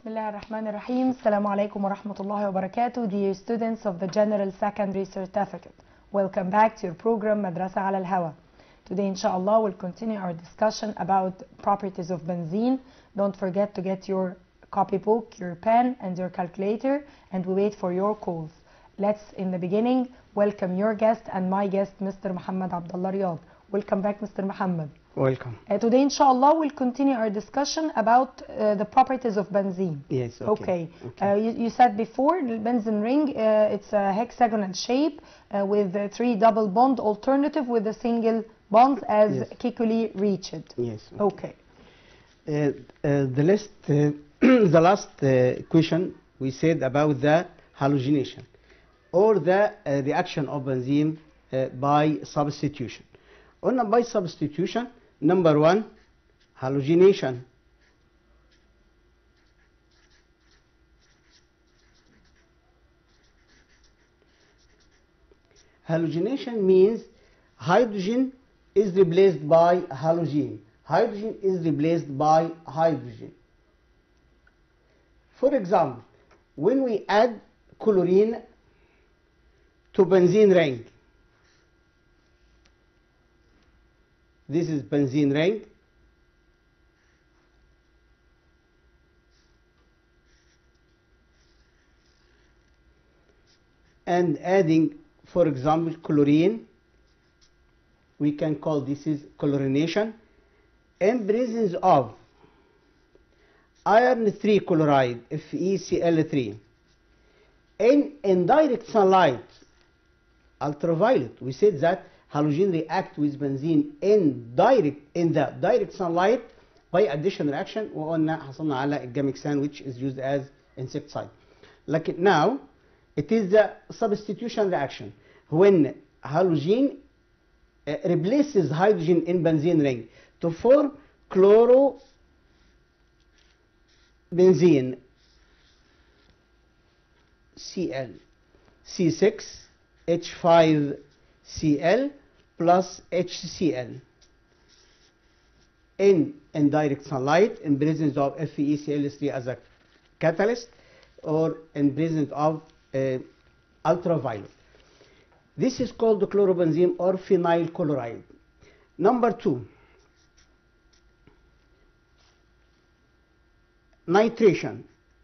بسم الله الرحمن الرحيم السلام عليكم ورحمة الله وبركاته Dear students of the General Secondary Certificate Welcome back to your program مدرسة على الهواء Today inshallah we'll continue our discussion about properties of benzene Don't forget to get your copybook, your pen and your calculator and we wait for your calls Let's in the beginning welcome your guest and my guest Mr. Muhammad Abdullah Riyad Welcome back Mr. Muhammad Welcome. Uh, today, inshallah, we'll continue our discussion about uh, the properties of benzene. Yes. Okay. Okay. Uh, you, you said before the benzene ring, uh, it's a hexagonal shape uh, with uh, three double bond alternative with a single bonds as Yes. Kikuli reached. yes. Okay. Uh, uh, the last, uh, the last uh, question we said about the halogenation or the uh, reaction of benzene uh, by substitution. قلنا by substitution number one halogenation Halogenation means hydrogen is replaced by halogen. Hydrogen is replaced by hydrogen. For example, when we add chlorine to benzene ring, this is benzene ring. and adding, for example, chlorine, we can call this is chlorination, in presence of iron 3 chloride, FeCl3, in indirect sunlight, ultraviolet, we said that halogen react with benzene in direct in the direct sunlight by addition reaction وقلنا حصلنا على الجامكسان which is used as insecticide. لكن now it is the substitution reaction when halogen uh, replaces hydrogen in benzene ring to form chloro benzene Cl C6 H5 Cl plus HCl in indirect sunlight in presence of FeCl3 as a catalyst or in presence of uh, ultraviolet. This is called the chlorobenzene or phenyl chloride. Number two, nitration.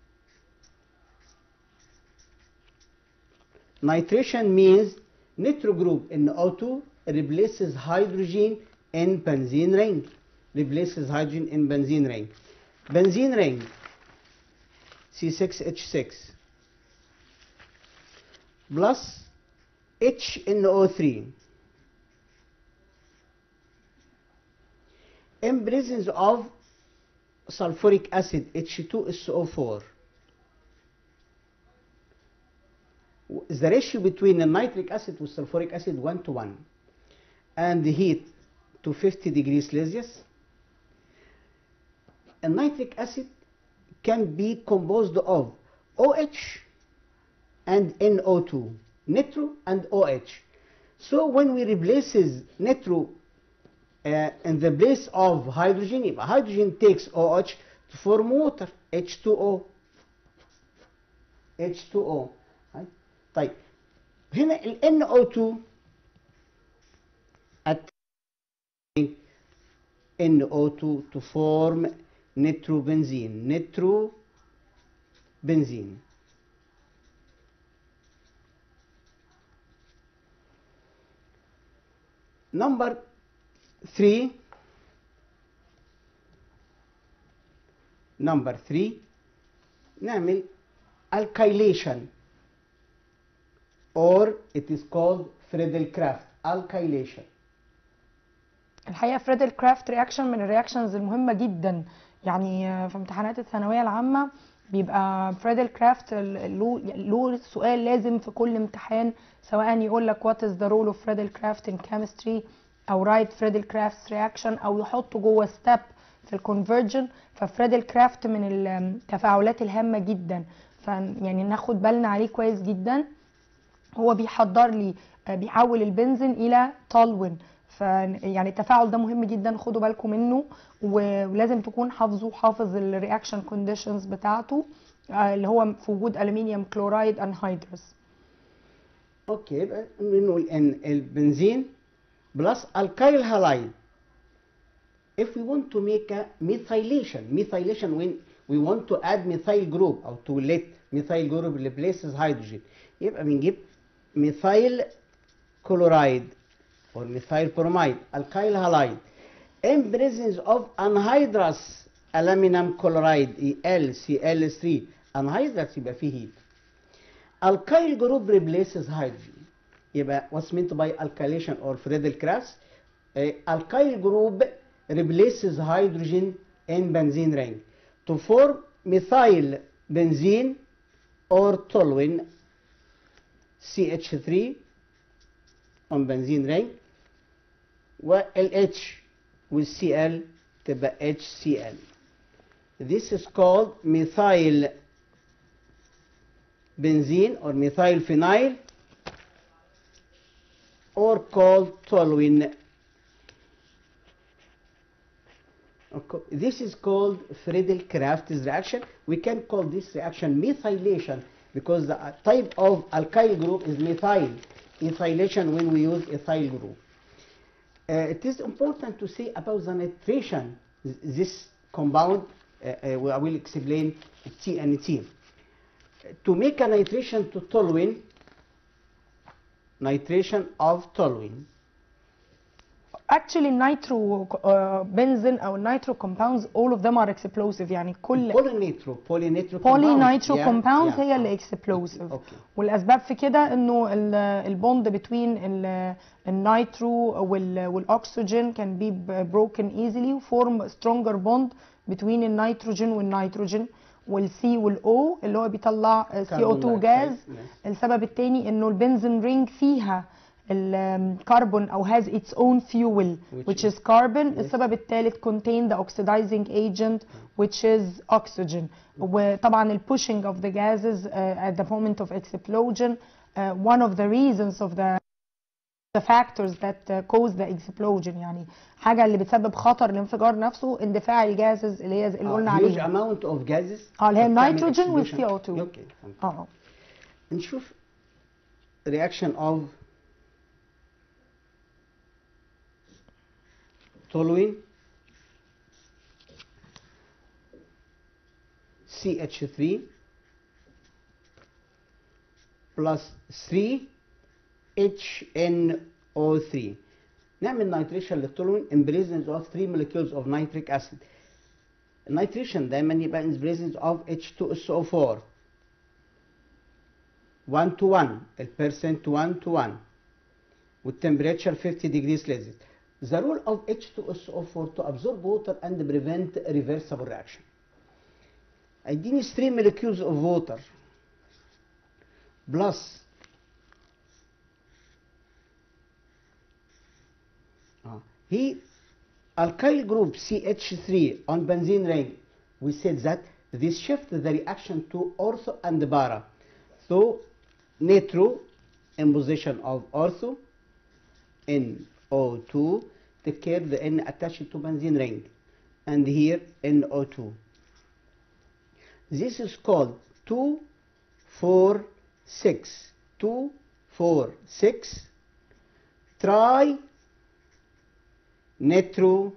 Nitration means nitro group in O2 replaces hydrogen in benzene ring. Replaces hydrogen in benzene ring. Benzene ring C6H6 plus HNO3 in presence of sulfuric acid H2SO4 the ratio between the nitric acid with sulfuric acid 1 to 1 and the heat to 50 degrees Celsius a nitric acid can be composed of OH and NO2 nitro and OH so when we replaces nitro uh, in the place of hydrogen يبقى hydrogen takes OH to form water H2O H2O right? طيب هنا ال NO2 at NO2 to form nitrobenzene nitrobenzene number 3 number 3 نعمل alkylation or it is called Friedel-Crafts alkylation الحقيقة فريدل كرافت رياكشن من الرياكشنز المهمة جدا يعني آه، في امتحانات الثانوية العامة بيبقى فريدل كرافت ال- له له سؤال لازم في كل امتحان سواء يقول لك what is the role of Friedel Craft in chemistry او write Friedel Craft's reaction او يحطه جوه step في الكونفرجن ففريدل كرافت من التفاعلات الهامة جدا ف يعني ناخد بالنا عليه كويس جدا هو بيحضر لي آه، بيحول البنزين الى تولوين ف يعني التفاعل ده مهم جدا خدوا بالكم منه و- ولازم تكون حافظه حافظ الرياكشن كونديشنز بتاعته آه، اللي هو في وجود الومنيوم كلورايد انهيدرس اوكي يبقى بنقول ان البنزين بلس الكايل هالايد if we want to make a methylation methylation when we want to add methyl group or to let methyl group replaces hydrogen يبقى بنجيب methyl chloride or methyl bromide alkyl halide in presence of anhydrous aluminum chloride ElCl3 anhydrous يبقى فيه heat alkyl group replaces hydrogen يبقى what's meant by alkylation or Friedel-Crafts uh, alkyl group replaces hydrogen in benzene ring to form methyl benzene or toluene CH3 on benzene ring وال H with Cl تبقى HCl this is called methyl benzene or methyl phenyl or called toluene. Okay. This is called Friedel-Crafts reaction. We can call this reaction methylation because the uh, type of alkyl group is methyl. Ethylation when we use ethyl group. Uh, it is important to say about the nitration. This compound, uh, uh, I will explain TNT. To make a nitration to toluene, nitration of toluene. actually النيترو بنزين او النيترو compounds all of them are explosive يعني كل polynitro polynitro بولي compound. نيترو Yeah, compounds yeah. هي اللي explosive Okay. والاسباب في كده انه ال- البوند بين النيترو وال- والاكسجين can be b- broken easily form stronger bond between النيتروجين والنيتروجين والسي والاو اللي هو بيطلع CO2 Carbon جاز dioxide, yes. السبب التاني انه البنزين رينج فيها الكربون او has its own fuel Which which is- is carbon Yes. السبب الثالث contain the oxidizing agent which is oxygen وطبعا ال pushing of the gases uh, at the moment of explosion uh, one of the reasons of the the factors that uh, cause the explosion يعني حاجة اللي بتسبب خطر الانفجار نفسه اندفاع الجازز اللي هي اللي Uh, قلنا huge عليها amount of gases اه اللي هي بتعمل النيتروجين وال explosion. CO2 Okay. اه نشوف reaction of toluene CH3 plus 3 HNO3 نعمل نيتريشن للتولوين in presence of 3 molecules of nitric acid النيتريشن دايما يبقى in presence of H2SO4 1 to 1 البرسنت 1 to 1 والتمبريتشر 50 degrees Celsius the role of H2SO4 to absorb water and prevent reversible reaction اديني 3 molecules of water plus آه. he alkyl group CH3 on benzene ring we said that this shift the reaction to ortho and para so nitro in position of ortho NO2 take care the N attached to benzene ring and here NO2 this is called 2 4 6 2 4 6 try nitro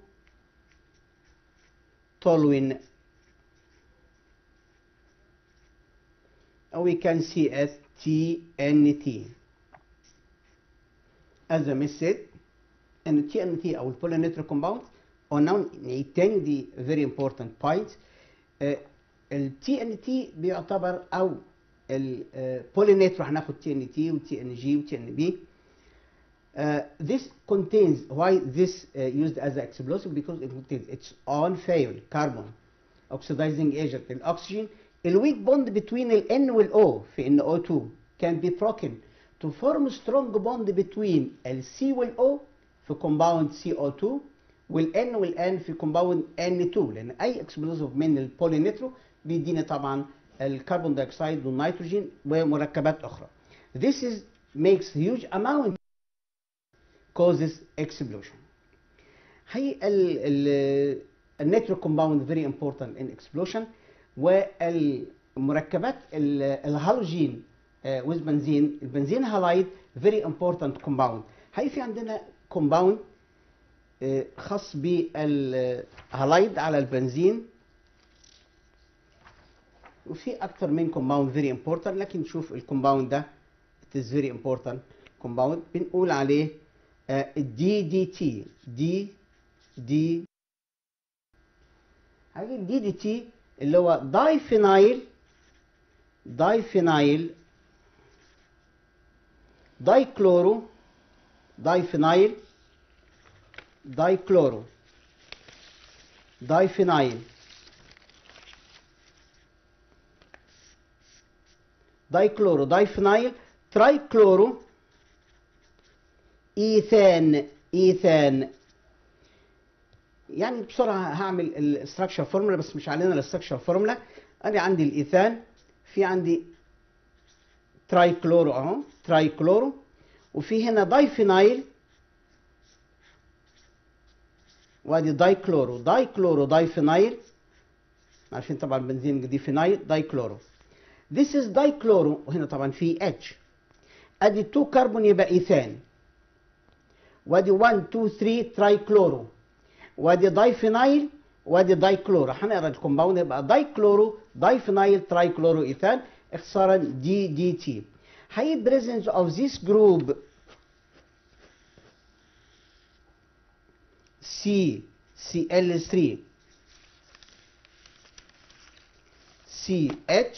toluene we can see as TNT as a message and TNT او polynitro compound or now نعيد دي very important point uh, ال TNT بيعتبر او ال polynitro هناخد TNT و TNG و TNB Uh, this contains why this uh, used as an explosive because it contains its own fuel carbon oxidizing agent الاكسجين الweak bond between ال N وال O في NO2 can be broken to form strong bond between ال C وال O في compound CO2 وال N وال N في compound N2 لان اي explosive من البولينيترو بيدينا طبعا الكربون دايوكسيد والنيتروجين ومركبات اخرى this is makes huge amount causes explosion هي النيترو كومباوند فيري امبورتنت ان اكسبلوشن والمركبات ال- الهالوجين ويز بنزين البنزين هالايد فيري امبورتنت كومباوند هي في عندنا كومباوند خاص بالهالايد على البنزين وفي اكتر من كومباوند فيري امبورتنت لكن نشوف الكومباوند ده it is very important compound بنقول عليه الدي دي تي دي دي هاجي الدي دي تي اللي هو دايفينايل دايفينايل دايكلورو دايفينايل دايكلورو دايفينايل دايكلورو دايفينايل ترايكلورو ايثان ايثان يعني بسرعه هعمل الاستراكشر فورمولا بس مش علينا الاستراكشر فورمولا انا عندي الايثان في عندي ترايكلورو اهو ترايكلورو وفي هنا دايفينايل وادي دايكلورو دايكلورو دايفينايل عارفين طبعا بنزين دي فينايل دايكلورو This is دايكلورو وهنا طبعا في اتش ادي 2 كربون يبقى ايثان وادي 1 2 3 ترايكلورو وادي دايفينايل وادي دايكلورو هنقرا الكومباوند يبقى دايكلورو دايفينايل ترايكلورو ايثان اختصارا دي دي تي هي presence of this group C CL3 CH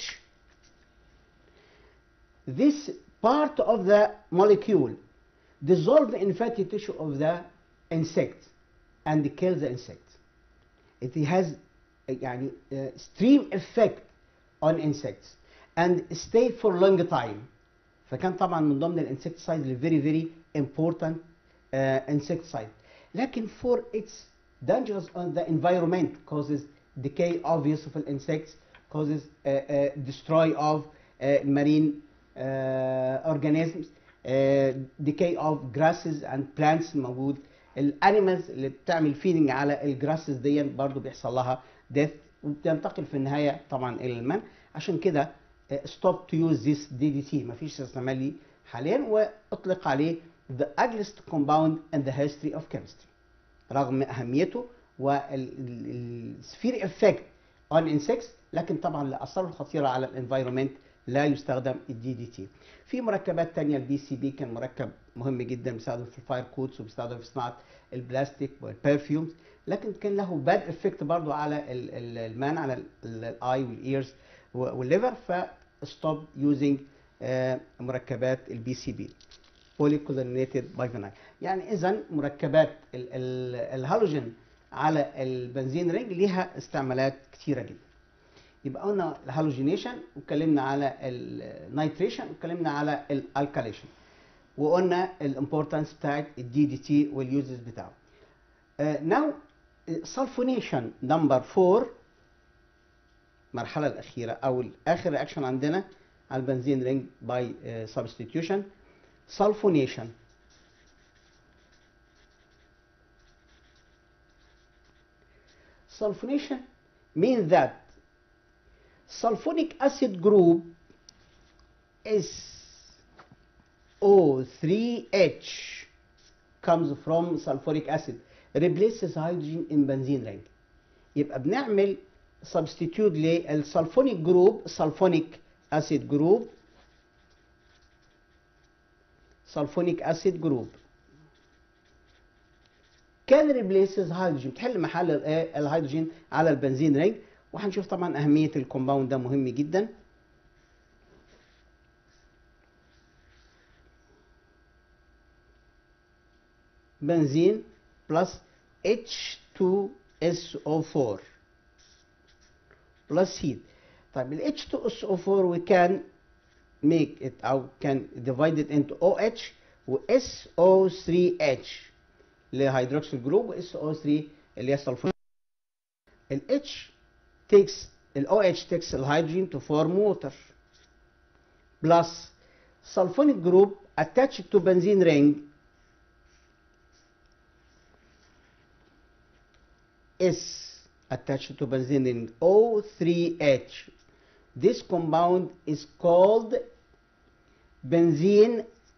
this part of the molecule dissolve in fatty tissue of the insect and kill the insect. It has uh, يعني uh, stream effect on insects and stay for long time. فكان طبعا من ضمن الانسكتسايد اللي very very important uh, insecticide. لكن for its dangers on the environment causes decay of useful insects, causes uh, uh, destroy of uh, marine uh, organisms, uh, decay of grasses and plants موجود الانيمالز اللي بتعمل فيدنج على الجراسز دي برضو بيحصل لها ديث وبتنتقل في النهايه طبعا الى المن عشان كده ستوب تو يوز ذيس دي دي تي مفيش استعمال ليه حاليا واطلق عليه the ugliest compound in the history of chemistry رغم اهميته والسفير افكت on insects لكن طبعا لاثاره الخطيره على الانفايرمنت لا يستخدم الدي دي تي في مركبات تانية البي سي بي كان مركب مهم جدا بيستخدم في الفاير كوتس وبيستخدم في صناعه البلاستيك والبرفيومز لكن كان له باد افكت برضو على ال- ال- المان على الاي والايرز والليفر فستوب يوزنج مركبات البي سي بي بولي كلورينيتد بايفينايل يعني اذا مركبات ال- ال- الهالوجين على البنزين رينج ليها استعمالات كتيره جدا يبقى قلنا الهالوجينيشن واتكلمنا على النيتريشن واتكلمنا على الالكاليشن وقلنا الامبورتنس بتاعت الدي دي تي واليوزز بتاعه ناو سلفونيشن نمبر 4 المرحله الاخيره او اخر رياكشن عندنا على البنزين رينج باي سبستيتيوشن سلفونيشن sulfonation means that sulfonic acid group is O3H comes from sulfuric acid replaces hydrogen in benzene ring يبقى بنعمل substitute للسلفونيك جروب سلفونيك acid group سلفونيك acid group كان ريبليسز هيدروجين تحل محل الايه الهيدروجين على البنزين رينج وهنشوف طبعا اهميه الكومباوند ده مهم جدا بنزين بلس H2SO4 بلس هيت طيب ال H2SO4 we can make it او can divide it into OH و SO3H اللي هي هيدروكسيل جروب و SO3 اللي هي سلفون ال H takes ال OH takes الهيدروجين to form water plus sulfonic group attached to benzene ring S attached to benzene ring O3H. This compound is called benzene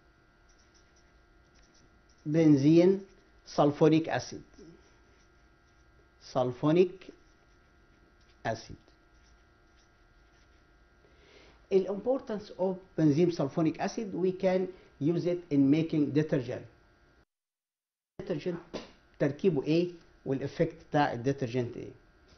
benzene sulfonic acid. Sulfonic acid. The importance of benzene sulfonic acid, we can use it in making detergent. detergent تركيبه ايه والافكت بتاع الديترجنت ايه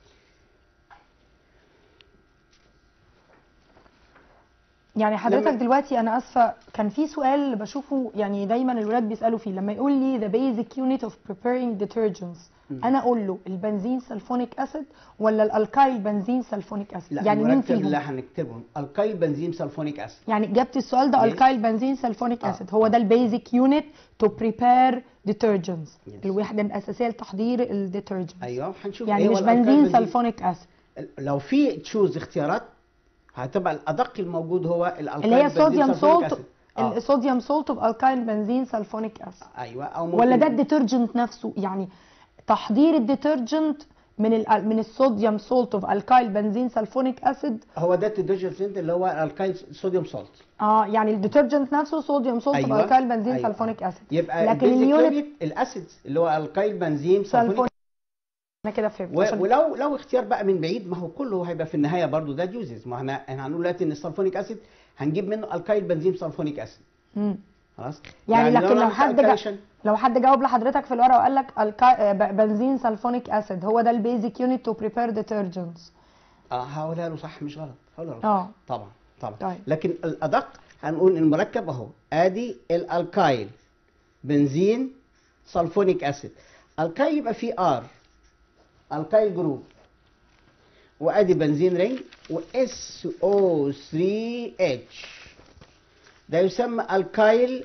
يعني حضرتك لما- دلوقتي انا اسفه كان في سؤال بشوفه يعني دايما الولاد بيسالوا فيه لما يقول لي the basic unit of preparing detergents انا اقول له البنزين سلفونيك اسيد ولا الالكايل بنزين سلفونيك اسيد لا يعني مين المركب فيهم اللي هنكتبهم الكايل بنزين سلفونيك اسيد يعني اجابه السؤال ده Yes. الكايل بنزين سلفونيك آه. اسيد هو ده البيزك يونت تو بريبير detergents Yes. الوحده الاساسيه لتحضير الديترجنت ايوه هنشوف يعني إيه مش هو الألكايل بنزين سلفونيك اسيد لو في تشوز اختيارات هتبقى الادق الموجود هو الالكايل اللي هي بنزين صوديوم سلفونيك سولت أسيد. آه. الصوديوم سولت اوف الكايل بنزين سلفونيك اسيد ايوه او ولا ده ممكن- الديترجنت نفسه يعني تحضير الديترجنت من ال من الصوديوم سولت اوف الكايل بنزين سلفونيك اسيد هو ده الديترجنت اللي هو الالكايل صوديوم سولت اه يعني الديترجنت نفسه صوديوم سولت اوف أيوة. الكايل بنزين أيوة. سلفونيك اسيد يبقى لكن البيزك اليونت يونت الاسيدز اللي هو الكايل بنزين سلفونيك سلفونيك انا كده فهمت و- عشان ولو لو اختيار بقى من بعيد ما هو كله هيبقى في النهايه برضو ده جوزز ما احنا احنا هنقول دلوقتي ان السلفونيك اسيد هنجيب منه الكايل بنزين سلفونيك اسيد مم. خلاص يعني, لكن لو نعمل حد جا... calculation- لو حد جاوب لحضرتك في الورقه وقال لك الكا... ب- بنزين سلفونيك اسيد هو ده البيزك يونت تو بريبير ديترجنتس اه هقولها له صح مش غلط هقولها له صح. اه طبعا طبعا طيب. لكن الادق هنقول المركب اهو ادي الالكايل بنزين سلفونيك اسيد الكايل يبقى فيه ار الكايل جروب وادي بنزين رينج واس او 3 اتش ده يسمى الكايل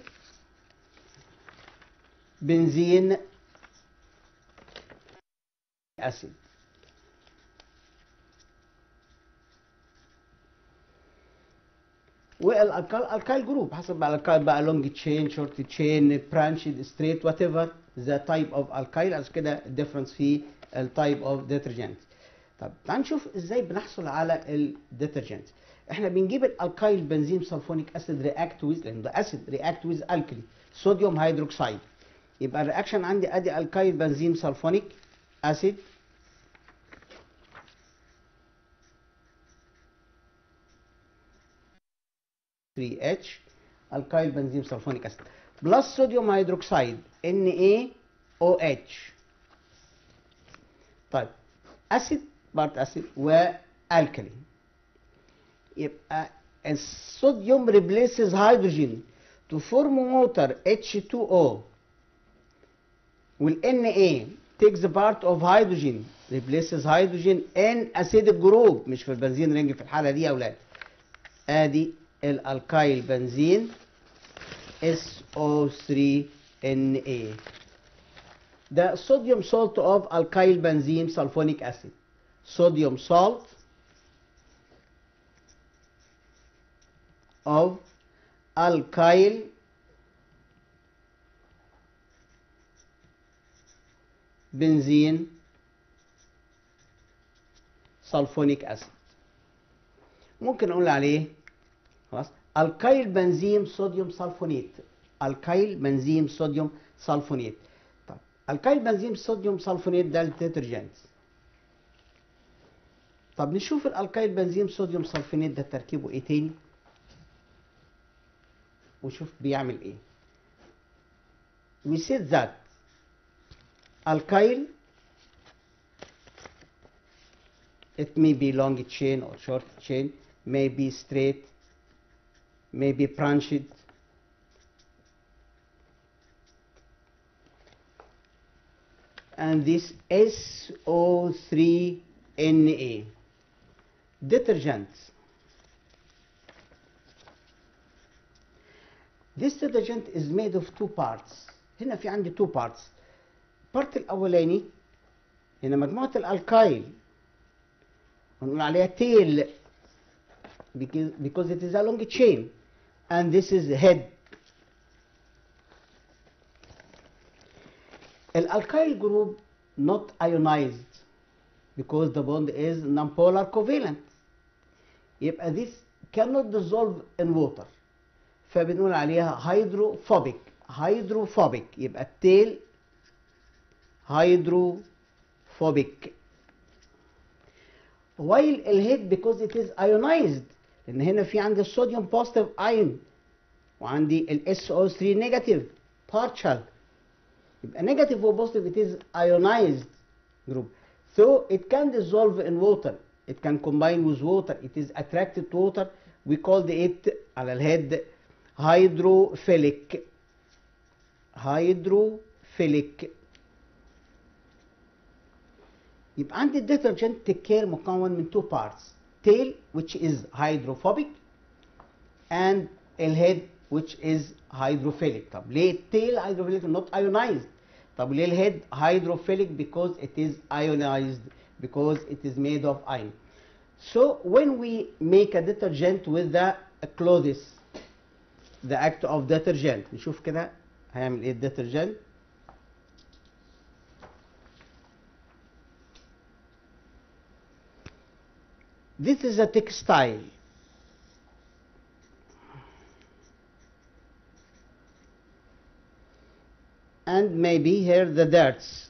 بنزين اسيد والالكايل جروب حسب بقى الالكايل بقى لونج تشين شورت تشين برانشد ستريت وات ايفر ذا تايب اوف الكايل عشان كده الديفرنس في التايب اوف ديترجنت طب تعال نشوف ازاي بنحصل على الديترجنت احنا بنجيب الالكايل بنزين سلفونيك اسيد رياكت ويز لان ده اسيد رياكت ويز الكلي صوديوم هيدروكسيد يبقى الرياكشن عندي ادي الكايل بنزين سلفونيك اسيد three H alkyl benzene sulfonic acid plus sodium hydroxide NaOH طيب acid part acid والكلي يبقى الصوديوم replaces hydrogen to form water H2O وال Na takes the part of hydrogen replaces hydrogen in acidic group مش في البنزين رينج في الحالة دي يا أولاد ادي الالكايل بنزين SO3Na ده صوديوم سولت اوف الكايل بنزين سلفونيك اسيد صوديوم سولت of alkyl benzene sulfonic acid ممكن اقول عليه خلاص الكايل بنزين صوديوم سلفونيت الكايل بنزين صوديوم سلفونيت طب الكايل بنزين صوديوم سلفونيت ده الديترجنت طب نشوف الالكايل بنزين صوديوم سلفونيت ده تركيبه ايه تاني وشوف بيعمل ايه we said that alkyl it may be long chain or short chain may be straight may be branched and this SO3Na detergent This detergent is made of two parts. هنا في عندي two parts. part الأولاني هنا مجموعة الألكايل هنقول عليها tail because, because it is a long chain and this is head. الألكايل group not ionized because the bond is non-polar covalent يبقى this cannot dissolve in water فبنقول عليها hydrophobic hydrophobic يبقى التيل hydrophobic while الهيد because it is ionized لان هنا في عندي الصوديوم بوزيتيف ايون وعندي ال SO3 نيجاتيف partial يبقى نيجاتيف وبوزيتيف it is ionized group so it can dissolve in water it can combine with water it is attracted to water we called it على الهيد hydrophilic hydrophilic يبقى عندي الديترجنت تكير مكون من two parts tail which is hydrophobic and الهيد which is hydrophilic طب ليه التيل hydrophilic not ionized طب ليه الهيد hydrophilic because it is ionized because it is made of iron so when we make a detergent with the clothes the act of detergent نشوف كده هيعمل ايه الديترجنت This is a textile. And maybe here the darts.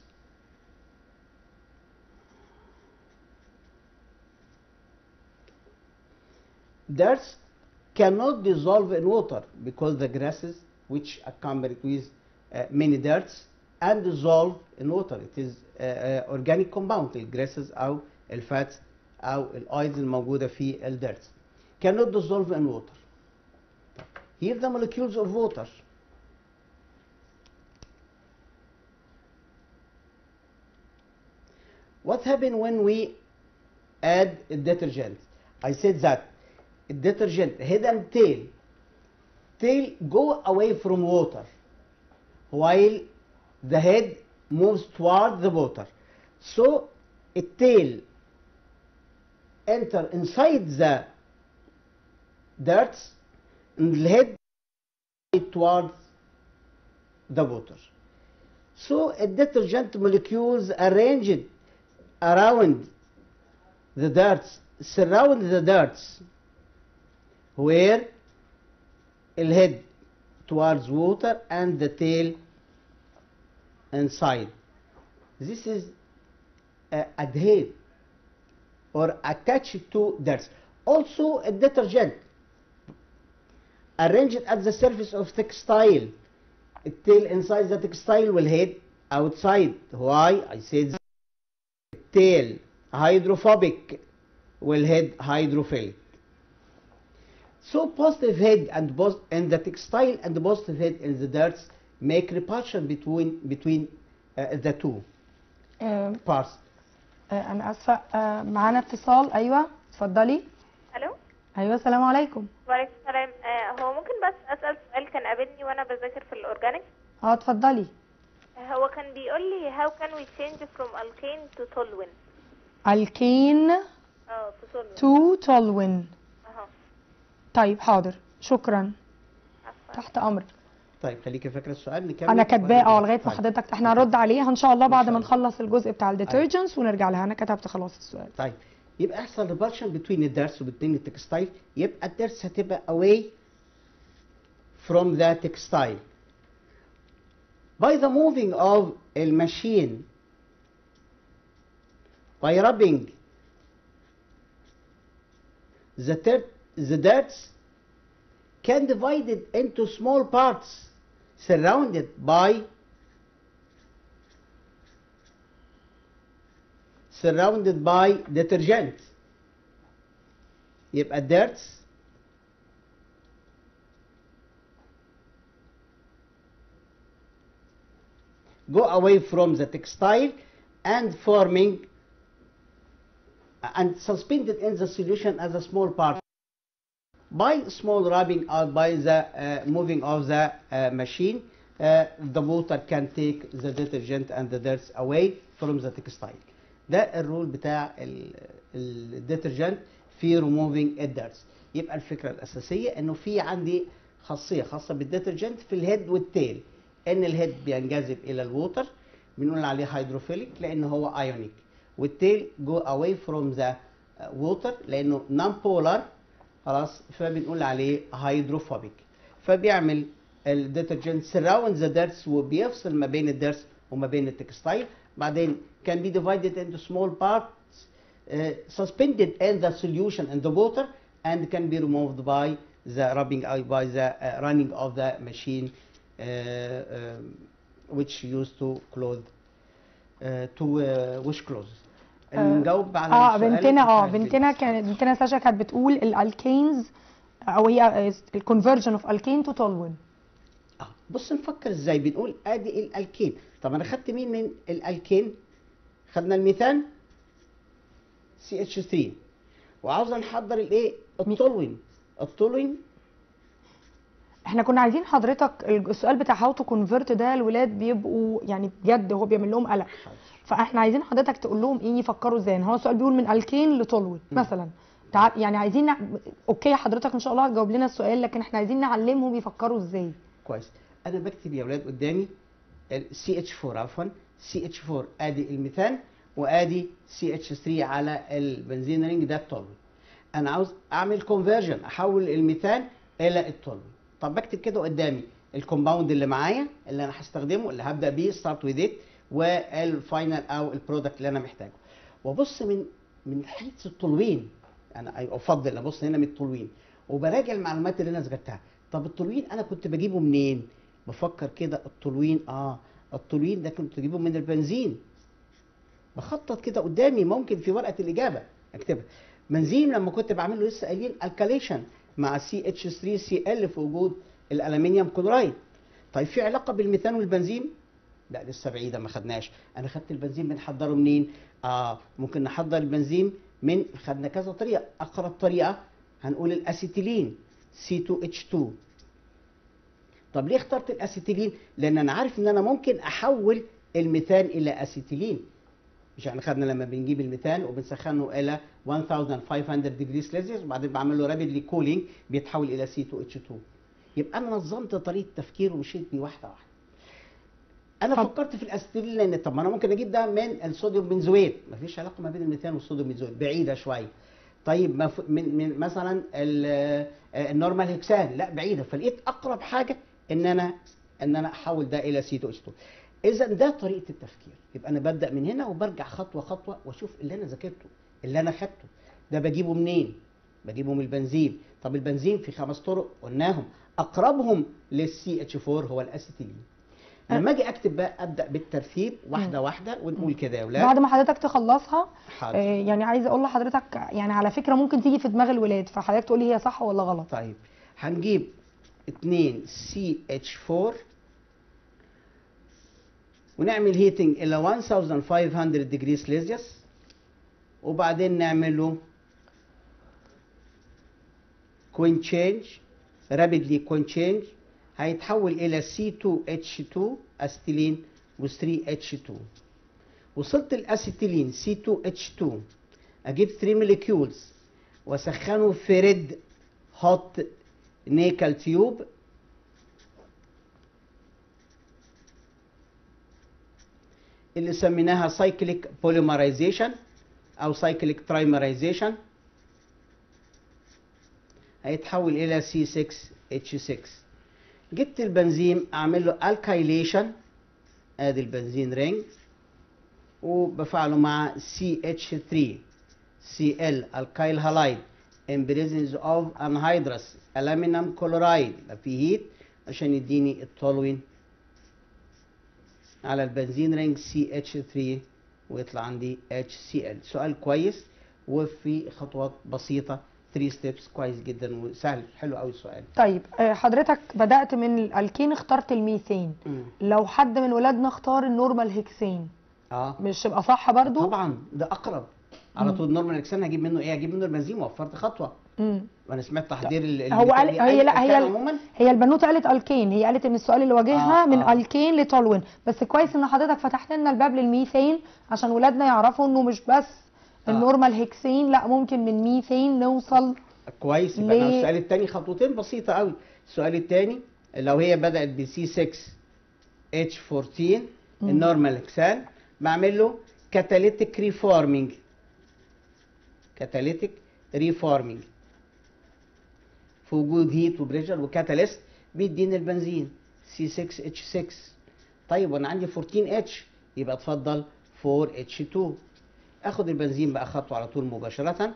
Darts cannot dissolve in water because the grasses which accompany with uh, many darts and dissolve in water. It is uh, uh, organic compound الجراسز أو الفاتس أو الأويلز الموجودة في الدرس cannot dissolve in water. Here the molecules of water What happens when we add a detergent? I said that a detergent head and tail tail go away from water while the head moves toward the water. So a tail enter inside the dirt and the head towards the water. So a detergent molecules arranged around the dirt, surround the dirt where the head towards water and the tail inside. This is uh, adhered or attached to dirt. Also a detergent arranged at the surface of textile. The tail inside the textile will head outside. Why? I said tail hydrophobic will head hydrophilic. So positive head and both and the textile and the positive head in the dirt make repulsion between between uh, the two آه، parts. آه، انا اسفه آه، معانا اتصال ايوه اتفضلي الو ايوه السلام عليكم وعليكم السلام آه هو ممكن بس اسال سؤال كان قابلني وانا بذاكر في الاورجانيك اه اتفضلي هو كان بيقول لي how can we change from alkane to toluene الكين اه to toluene تو تولوين اهو طيب حاضر شكرا عفوا تحت امرك طيب خليكي فاكره السؤال نكمل انا كاتباه اه لغايه ما طيب. حضرتك احنا هنرد عليها ان شاء الله بعد شاء ما الله. نخلص الجزء بتاع الديترجنتس ونرجع لها انا كتبت خلاص السؤال طيب يبقى يحصل ريبالشن بين الدرس وبين التكستايل يبقى الدرس هتبقى away from the textile by the moving of a machine by rubbing the, ter- the darts can divide it into small parts surrounded by surrounded by detergent يبقى الدرس go away from the textile and forming and suspended in the solution as a small part by small rubbing or by the uh, moving of the uh, machine uh, the water can take the detergent and the dirt away from the textile ده الرول بتاع الديترجنت في removing الدرس يبقى الفكره الاساسيه انه في عندي خاصيه خاصه بالديترجنت في الهيد والتيل ان الهيد بينجذب الى الووتر بنقول عليه هيدروفيليك لان هو ايونيك والتيل جو اواي فروم ذا ووتر لانه نون بولار خلاص فبنقول عليه هيدروفوبيك فبيعمل الديترجنت سراوند ذا ديرتس وبيفصل ما بين الديرتس وما بين التكستايل بعدين can be divided into small parts uh, suspended in the solution in the water and can be removed by the rubbing uh, by the uh, running of the machine uh, um, which used to clothe uh, to uh, wash clothes نجاوب على اه السؤال بنتنا اه بتاع بنتنا كانت بنتنا ساشا كانت بتقول الالكينز او هي الكونفرجن اوف الكين تو تولوين اه بص نفكر ازاي بنقول ادي الالكين طب انا خدت مين من الالكين خدنا الميثان سي اتش 3 وعاوز نحضر الايه التولوين التولوين احنا كنا عايزين حضرتك السؤال بتاع هاو تو كونفرت ده الولاد بيبقوا يعني بجد هو بيعمل لهم قلق فاحنا عايزين حضرتك تقول لهم ايه يفكروا ازاي يعني هو السؤال بيقول من الكين لتولوين مثلا تع... يعني عايزين نع... اوكي حضرتك ان شاء الله هتجاوب لنا السؤال لكن احنا عايزين نعلمهم يفكروا ازاي كويس انا بكتب يا اولاد قدامي سي اتش 4 عفوا سي اتش 4 ادي الميثان وادي سي اتش 3 على البنزين رينج ده التولوين انا عاوز اعمل كونفرجن احول الميثان الى التولوين طب بكتب كده قدامي الكومباوند اللي معايا اللي انا هستخدمه اللي هبدا بيه ستارت وذ ات والفاينل او البرودكت اللي انا محتاجه وابص من من حيث التولوين انا افضل ابص هنا من التولوين وبراجع المعلومات اللي انا ذكرتها طب التولوين انا كنت بجيبه منين بفكر كده التولوين اه التولوين ده كنت بجيبه من البنزين بخطط كده قدامي ممكن في ورقه الاجابه اكتبها بنزين لما كنت بعمل له لسه قايلين الكاليشن مع سي اتش 3 سي ال في وجود الالومنيوم كلورايد طيب في علاقه بالميثان والبنزين لا لسه بعيده ما خدناش انا خدت البنزين بنحضره منين اه ممكن نحضر البنزين من خدنا كذا طريقه اقرب طريقه هنقول الاسيتيلين C2H2 طب ليه اخترت الاسيتيلين لان انا عارف ان انا ممكن احول الميثان الى اسيتيلين مش احنا خدنا لما بنجيب الميثان وبنسخنه الى 1500 ديجري سلسيوس وبعدين بعمل له رابيدلي كولينج بيتحول الى C2H2 يبقى انا نظمت طريقه تفكير ومشيت بيه واحده واحده انا طب- فكرت في الاسيتيلين لان طب ما انا ممكن اجيب ده من الصوديوم بنزويت مفيش علاقه ما بين الميثان والصوديوم بنزويت بعيده شويه طيب ما ف- من من مثلا ال- آه، النورمال هيكسان لا بعيده فلقيت اقرب حاجه ان انا ان انا احول ده الى سي 2 اتش 2 اذا ده طريقه التفكير يبقى انا ببدا من هنا وبرجع خطوه خطوه واشوف اللي انا ذاكرته اللي انا خدته ده بجيبه منين بجيبه من البنزين طب البنزين في خمس طرق قلناهم اقربهم للسي اتش 4 هو الاسيتيلين لما اجي اكتب بقى ابدا بالترتيب واحده واحده ونقول كده يا بعد اولاد ما حضرتك تخلصها آه، حاضر يعني عايزه اقول لحضرتك يعني على فكره ممكن تيجي في دماغ الولاد فحضرتك تقولي هي صح ولا غلط طيب هنجيب 2 سي اتش 4 ونعمل هيتنج الى 1500 ديجري سلسيوس وبعدين نعمل له كوين تشينج رابيدلي كوين تشينج هيتحول الى C2H2 استيلين و3H2 وصلت الاسيتيلين C2H2 اجيب 3 موليكيولز واسخنه في ريد هوت نيكل تيوب اللي سميناها سايكليك بوليمرايزيشن او سايكليك ترايمرايزيشن هيتحول الى C6H6 جبت البنزين اعمل له الكايليشن ادي البنزين رينج وبفعله مع CH3 Cl alkyl halide in presence of anhydrous aluminum chloride يبقى في هيت عشان يديني التولوين على البنزين رينج CH3 ويطلع عندي HCl سؤال كويس وفي خطوات بسيطة 3 ستيبس كويس جدا وسهل حلو قوي السؤال طيب آه، حضرتك بدات من الالكين اخترت الميثين مم. لو حد من ولادنا اختار النورمال هيكسين اه مش يبقى صح برضو طبعا ده اقرب على مم. طول نورمال اكسان هجيب منه ايه هجيب منه البنزين وفرت خطوه مم. وانا سمعت تحضير ال- هو قال البتاع- هي لا الكان هي عموما هي البنوته قالت الكين هي قالت ان السؤال اللي واجهها آه، من آه. الكين لتولوين بس كويس ان حضرتك فتحت لنا الباب للميثين عشان ولادنا يعرفوا انه مش بس آه. النورمال هيكسين لا ممكن من ميثين نوصل كويس يبقى أنا ليه؟ السؤال الثاني خطوتين بسيطه قوي السؤال الثاني لو هي بدات ب سي 6 اتش 14 مم. النورمال اكسان بعمل له catalytic reforming catalytic reforming في وجود هيت وبريشر وكاتاليست بيديني البنزين C6H6 طيب وانا عندي 14H يبقى اتفضل 4H2 اخد البنزين بقى خطوه على طول مباشره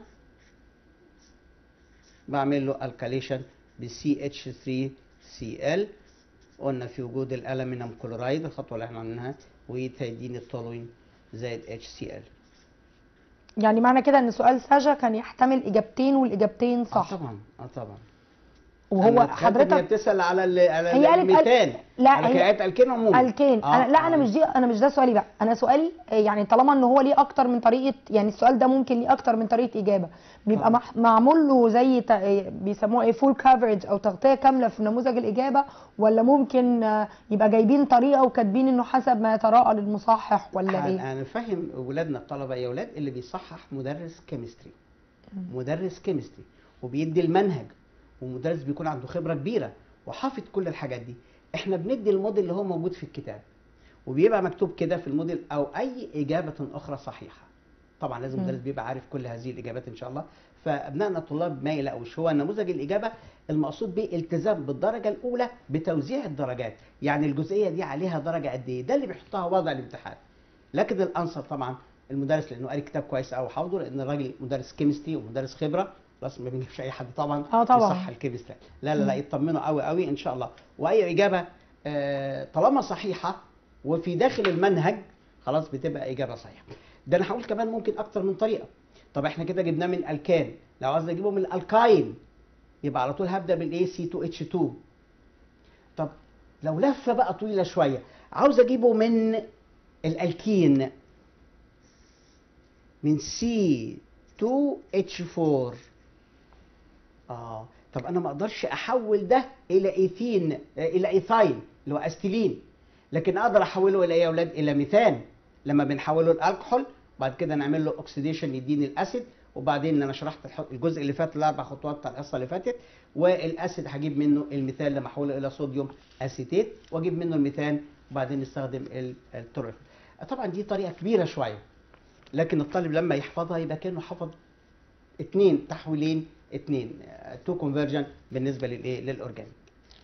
بعمل له الكاليشن ب CH3Cl قلنا في وجود الالومنيوم كلورايد الخطوه اللي احنا عملناها وهيديني التولوين زائد HCl يعني معنى كده ان سؤال ساجا كان يحتمل اجابتين والاجابتين اه صح طبعا اه طبعا وهو أنا اتخيلت إن هي حضرتك بتسال على ال على هي قالت- الميتان لا، على هي- كائنات الكين عموما الكين آه، انا لا انا آه. مش دي انا مش ده سؤالي بقى انا سؤالي آه، يعني طالما ان هو ليه اكتر من طريقه يعني السؤال ده ممكن ليه اكتر من طريقه اجابه بيبقى آه. مح- معمول له زي ت- آه، بيسموه ايه فول كفرج او تغطيه كامله في نموذج الاجابه ولا ممكن آه، يبقى جايبين طريقه وكاتبين انه حسب ما يتراءى للمصحح ولا ايه انا أنا فاهم ولادنا الطلبه يا ولاد اللي بيصحح مدرس كيمستري مدرس كيمستري وبيدي المنهج ومدرس بيكون عنده خبره كبيره وحافظ كل الحاجات دي احنا بندي الموديل اللي هو موجود في الكتاب وبيبقى مكتوب كده في الموديل او اي اجابه اخرى صحيحه طبعا لازم مم. المدرس بيبقى عارف كل هذه الاجابات ان شاء الله فابنائنا الطلاب ما يلاقوش هو نموذج الاجابه المقصود به التزام بالدرجه الاولى بتوزيع الدرجات يعني الجزئيه دي عليها درجه قد ايه ده اللي بيحطها وضع الامتحان لكن الانسر طبعا المدرس لانه قاري كتاب كويس قوي حافظه لان الراجل مدرس كيمستري ومدرس خبره بس ما بنجيبش اي حد طبعا آه طبعاً. يصح الكيمستري لا لا لا يطمنوا قوي قوي ان شاء الله واي اجابه آه، طالما صحيحه وفي داخل المنهج خلاص بتبقى اجابه صحيحه ده انا هقول كمان ممكن اكتر من طريقه طب احنا كده جبناه من الكان لو عايز اجيبه من الالكاين يبقى على طول هبدا بالاي سي 2 اتش 2 طب لو لفه بقى طويله شويه عاوز اجيبه من الالكين من سي 2 اتش 4 اه طب انا ما اقدرش احول ده الى ايثين آه، الى ايثاين اللي هو استيلين لكن اقدر احوله الى ايه يا اولاد الى ميثان لما بنحوله الالكحول بعد كده نعمل له اوكسيديشن يديني الاسيد وبعدين انا شرحت الح- الجزء اللي فات الاربع خطوات بتاع الحصه اللي فاتت والاسيد هجيب منه الميثان لما احوله الى صوديوم اسيتيت واجيب منه الميثان وبعدين نستخدم ال- التورف طبعا دي طريقه كبيره شويه لكن الطالب لما يحفظها يبقى كانه حفظ اثنين تحويلين اثنين تو كونفرجن بالنسبه للايه للاورجانيك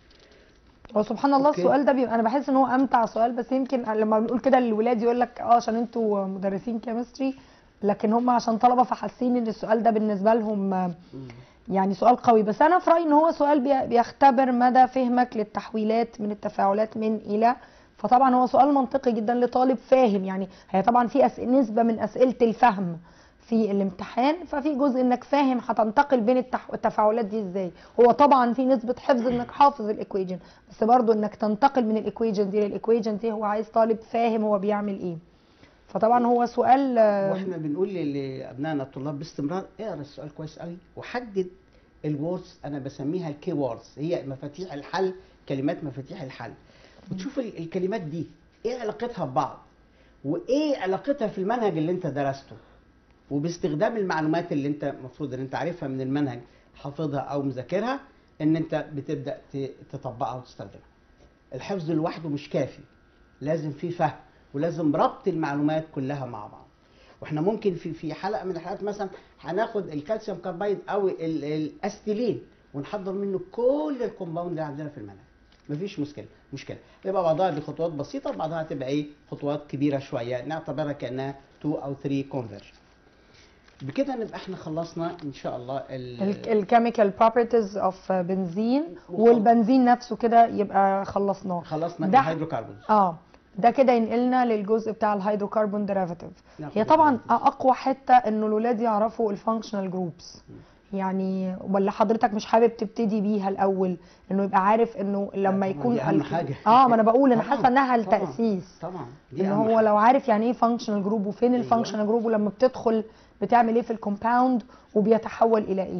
هو سبحان الله أوكي. السؤال ده بيبقى انا بحس ان هو امتع سؤال بس يمكن لما بنقول كده للولاد يقول لك اه عشان انتوا مدرسين كيمستري لكن هم عشان طلبه فحاسين ان السؤال ده بالنسبه لهم آه، يعني سؤال قوي بس انا في رايي ان هو سؤال بي- بيختبر مدى فهمك للتحويلات من التفاعلات من الى فطبعا هو سؤال منطقي جدا لطالب فاهم يعني هي طبعا في أس... نسبه من اسئله الفهم في الامتحان ففي جزء انك فاهم هتنتقل بين التح... التفاعلات دي ازاي هو طبعا في نسبه حفظ انك حافظ الايكويجن بس برضو انك تنتقل من الايكويجن دي للايكويجن دي هو عايز طالب فاهم هو بيعمل ايه فطبعا هو سؤال آه، واحنا بنقول ل- لابنائنا الطلاب باستمرار اقرا السؤال كويس قوي وحدد الوردز انا بسميها الكي ووردز هي مفاتيح الحل كلمات مفاتيح الحل وتشوف ال- الكلمات دي ايه علاقتها ببعض وايه علاقتها في المنهج اللي انت درسته وباستخدام المعلومات اللي انت المفروض ان انت عارفها من المنهج حافظها او مذاكرها ان انت بتبدا ت- تطبقها وتستخدمها الحفظ لوحده مش كافي لازم في فهم ولازم ربط المعلومات كلها مع بعض واحنا ممكن في في حلقه من الحلقات مثلا هناخد الكالسيوم كاربايد او ال- الاستيلين ونحضر منه كل الكومباوند اللي عندنا في المنهج مفيش مشكله مشكله يبقى بعضها دي خطوات بسيطه وبعضها هتبقى ايه خطوات كبيره شويه نعتبرها كانها 2 او 3 كونفرجن بكده نبقى احنا خلصنا ان شاء الله ال- الكيميكال بروبرتيز اوف بنزين وخل- والبنزين نفسه كده يبقى خلصناه خلصنا ده- الهيدروكربونز اه ده كده ينقلنا للجزء بتاع الهيدروكربون ديريفاتيف ناخد هي طبعا الديريفاتيف. اقوى حته انه الولاد يعرفوا الفانكشنال جروبس يعني ولا حضرتك مش حابب تبتدي بيها الاول انه يبقى عارف انه لما طبعاً يكون دي أهم الك- حاجة. اه ما انا بقول انا طبعاً، حاسه انها طبعاً. التاسيس طبعا دي ان أهم هو حاجة. لو عارف يعني ايه فانكشنال جروب وفين أيوة. الفانكشنال جروب ولما بتدخل بتعمل ايه في الكومباوند وبيتحول الى ايه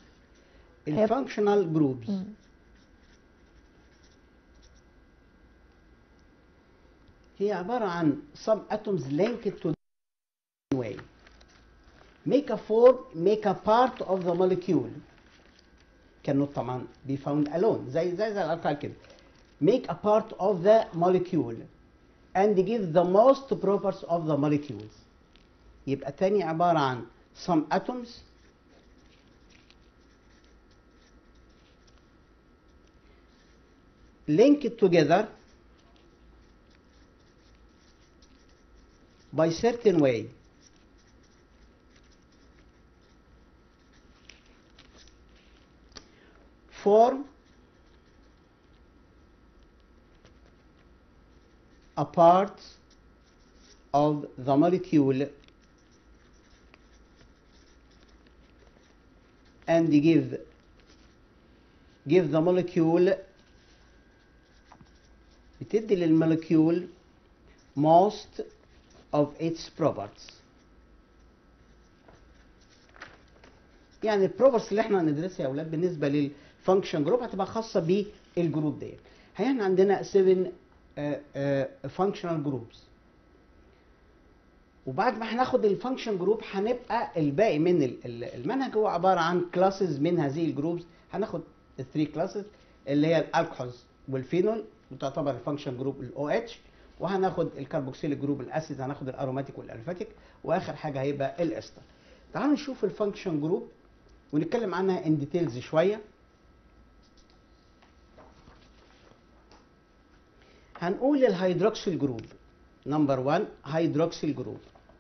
الفانكشنال جروبز مم. هي عبارة عن some atoms linked to the way make a form make a part of the molecule cannot طبعا be found alone زي زي زي الألقاب كده make a part of the molecule and give the most properties of the molecules يبقى تاني عبارة عن some atoms linked together by certain way form a part of the molecule and give give the molecule بتدي للمولكيول most of its properties يعني البروبرتس اللي احنا هندرسها يا اولاد بالنسبه للفانكشن جروب هتبقى خاصه بالجروب ديت احنا عندنا 7 فانكشنال جروبس وبعد ما هناخد الفانكشن جروب هنبقى الباقي من ال- ال- المنهج هو عباره عن كلاسز من هذه الجروبس هناخد الثري كلاسز اللي هي الالكحولز والفينول وتعتبر الفانكشن جروب الاو اتش وهناخد الكربوكسيل جروب الاسيد هناخد الاروماتيك والالفاتيك واخر حاجه هيبقى الاستر تعالوا نشوف الفانكشن جروب ونتكلم عنها ان ديتيلز شويه هنقول الهيدروكسيل جروب نمبر 1 هيدروكسيل جروب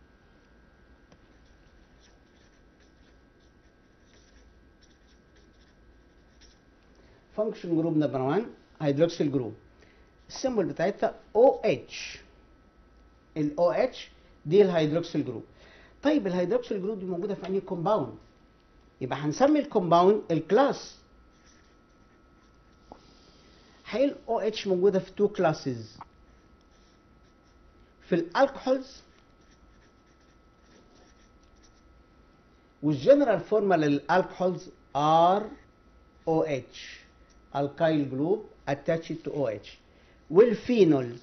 فانكشن جروب نمبر 1 هيدروكسيل جروب السيمبل بتاعتها او اتش الاو اتش دي الهيدروكسيل جروب طيب الهيدروكسيل جروب دي موجوده في انهي كومباوند يبقى هنسمي الكومباوند الكلاس هي الاو اتش موجوده في تو كلاسز في الالكحولز والجنرال فورمولا للالكحولز ار او اتش الكايل جروب attached to OH والفينول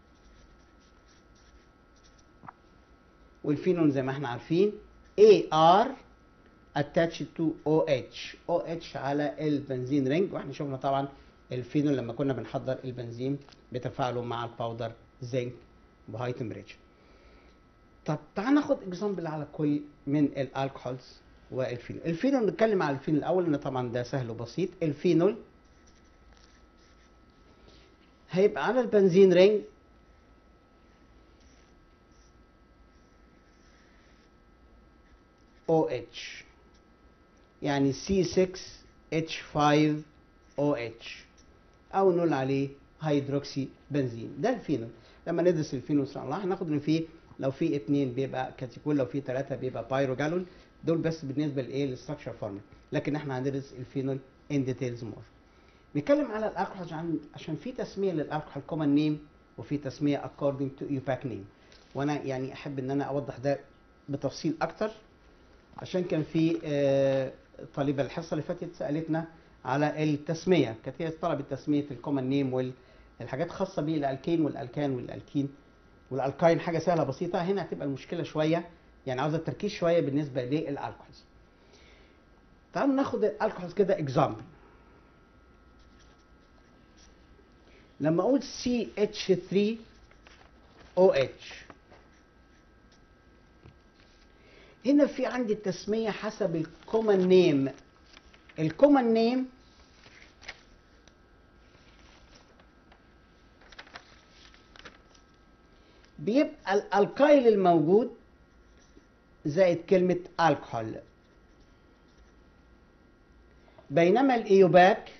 والفينول زي ما احنا عارفين AR attached to OH OH على البنزين رينج واحنا شفنا طبعا الفينول لما كنا بنحضر البنزين بتفاعله مع الباودر زنك بهاي تمبريتشر طب تعال ناخد اكزامبل على كل من الالكحولز والفينول الفينول نتكلم على الفينول الاول لان طبعا ده سهل وبسيط الفينول هيبقى على البنزين رينج OH يعني C6H5OH أو نقول عليه هيدروكسي بنزين ده الفينول لما ندرس الفينول إن شاء الله هناخد إن فيه لو في اتنين بيبقى كاتيكول لو في ثلاثة بيبقى بايروجالون دول بس بالنسبة لإيه للستراكشر فورمول لكن احنا هندرس الفينول ان ديتيلز مور نتكلم على الالكحول عشان عشان في تسميه للالكحول كومن نيم وفي تسميه according to يوباك نيم وانا يعني احب ان انا اوضح ده بتفصيل اكتر عشان كان في آه، طالبه الحصه اللي فاتت سالتنا على التسميه كانت هي طلبت تسميه الكومن نيم والحاجات خاصه بالالكين والالكان والالكين والالكاين حاجه سهله بسيطه هنا هتبقى المشكله شويه يعني عاوزه تركيز شويه بالنسبه للالكحولز تعالوا ناخد الالكحولز كده اكزامبل لما اقول CH3OH هنا في عندي التسمية حسب الكومن نيم الكومن نيم بيبقى الالكايل الموجود زائد كلمة الكحول بينما الايوباك